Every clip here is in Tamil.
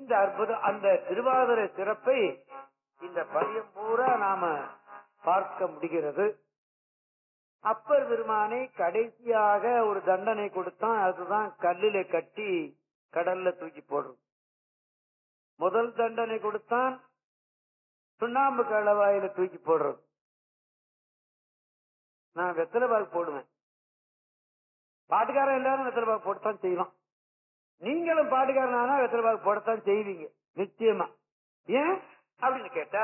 இந்த அற்புதம் அந்த திருவாதிரை சிறப்பை இந்த பதியம் பூரா நாம பார்க்க முடிகிறது அப்பர் பெருமானை கடைசியாக ஒரு தண்டனை கொடுத்தான் அதுதான் கல்லில கட்டி கடல்ல தூக்கி போடுறது முதல் தண்டனை கொடுத்தான் சுண்ணாம்பு கலவாயில தூக்கி போடுறது நான் வெத்தலை பாக்கு போடுவேன் பாட்டுக்காரன் எல்லாரும் வெத்தலை பாக்கு போட்டுத்தான் செய்வான் நீங்களும் பாட்டுக்காரனானா வெத்தலை பாக்கு போடத்தான் செய்வீங்க நிச்சயமா ஏன் அப்படின்னு கேட்டா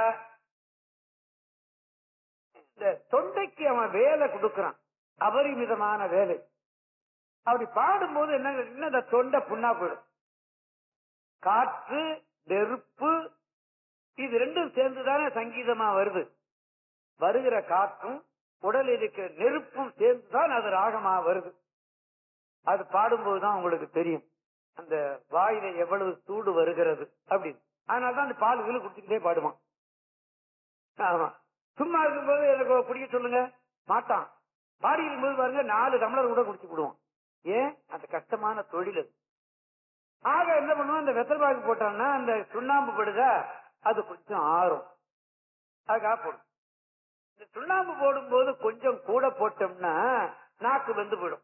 இந்த தொண்டைக்கு அவன் வேலை கொடுக்கறான் அபரிமிதமான வேலை அப்படி பாடும்போது என்ன என்ன இந்த தொண்டை புண்ணா போயிடும் காற்று நெருப்பு இது ரெண்டும் சேர்ந்துதானே சங்கீதமா வருது வருகிற காற்றும் உடல் இருக்கிற நெருப்பும் சேர்ந்துதான் அது ராகமா வருது அது பாடும்போதுதான் உங்களுக்கு தெரியும் அந்த வாயில எவ்வளவு சூடு வருகிறது அப்படின்னு அதனாலதான் அந்த பால் கீழ் குடிச்சுக்கிட்டே பாடுவான் ஆமா சும்மா இருக்கும்போது எனக்கு குடிக்க சொல்லுங்க மாட்டான் பாடி இருக்கும்போது பாருங்க நாலு டம்ளர் கூட குடிச்சு விடுவான் ஏன் அந்த கஷ்டமான தொழில் அது ஆக என்ன பண்ணுவோம் அந்த வெத்தல் பாக்கு போட்டான்னா அந்த சுண்ணாம்பு படுதா அது கொஞ்சம் ஆறும் அதுக்காக போடும் இந்த சுண்ணாம்பு போடும்போது கொஞ்சம் கூட போட்டோம்னா நாக்கு வெந்து போயிடும்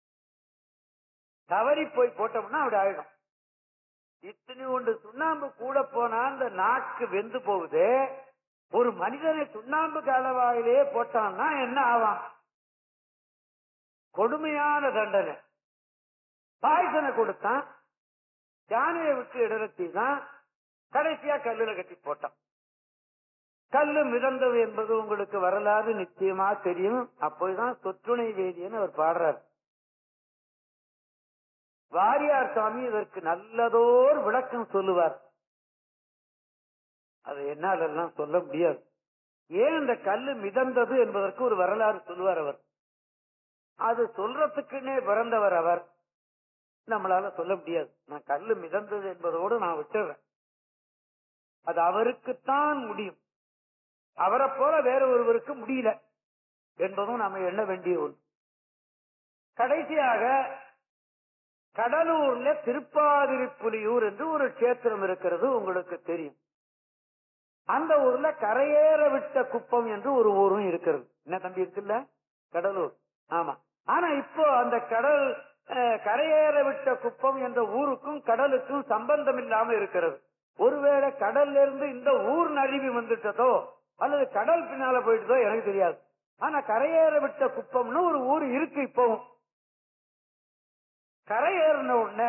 தவறி போய் போட்டோம்னா அப்படி ஆயிடும் இத்தனை ஒன்று சுண்ணாம்பு கூட போனா அந்த நாக்கு வெந்து போகுது ஒரு மனிதனை சுண்ணாம்பு கலவாயிலே போட்டான்னா என்ன ஆவான் கொடுமையான தண்டனை பாய்சனை கொடுத்தான் யானையை விட்டு இடத்திதான் கடைசியா கல்லுல கட்டி போட்டான் கல்லு மிதந்தது என்பது உங்களுக்கு வரலாறு நிச்சயமா தெரியும் அப்போதுதான் சொற்றுணை வேதியன்னு அவர் பாடுறார் வாரியார் சுவாமி இதற்கு நல்லதோர் விளக்கம் சொல்லுவார் அதை என்னால் எல்லாம் சொல்ல முடியாது ஏன் இந்த கல்லு மிதந்தது என்பதற்கு ஒரு வரலாறு சொல்லுவார் அவர் அது சொல்றதுக்குன்னே பிறந்தவர் அவர் நம்மளால சொல்ல முடியாது நான் கல்லு மிதந்தது என்பதோடு நான் விட்டுறேன் அது அவருக்குத்தான் முடியும் அவரை போல வேற ஒருவருக்கு முடியல என்பதும் நாம எண்ண வேண்டிய ஒன்று கடைசியாக கடலூர்ல திருப்பாதிரிப்புலியூர் என்று ஒரு கஷேத்திரம் இருக்கிறது உங்களுக்கு தெரியும் அந்த ஊர்ல கரையேற விட்ட குப்பம் என்று ஒரு ஊரும் இருக்கிறது என்ன தம்பி இருக்குல்ல கடலூர் ஆமா ஆனா இப்போ அந்த கடல் அஹ், கரையேற விட்ட குப்பம் என்ற ஊருக்கும் கடலுக்கும் சம்பந்தம் இல்லாம இருக்கிறது ஒருவேளை கடல்ல இருந்து இந்த ஊர் நழுவி வந்துட்டதோ அல்லது கடல் பின்னால போயிட்டதோ எனக்கு தெரியாது ஆனா கரையேற விட்ட குப்பம்னு ஒரு ஊர் இருக்கு இப்பவும் கரையேறின உடனே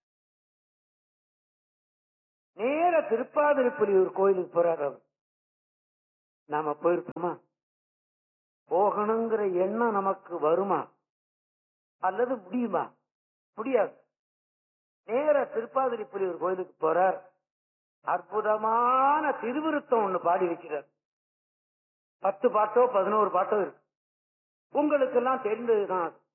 நேர திருப்பாதிரிப்புலியூர் கோயிலுக்கு போறாரு அவர் நாம போயிருப்போமா போகணுங்கிற எண்ணம் நமக்கு வருமா அல்லது முடியுமா முடியாது நேர திருப்பாதிரிப்புலியூர் கோயிலுக்கு போறார் அற்புதமான திருவிருத்தம் ஒண்ணு பாடி வைக்கிறார் பத்து பாட்டோ பதினோரு பாட்டோ இருக்கு உங்களுக்கு எல்லாம் தெரிந்ததுதான் அது.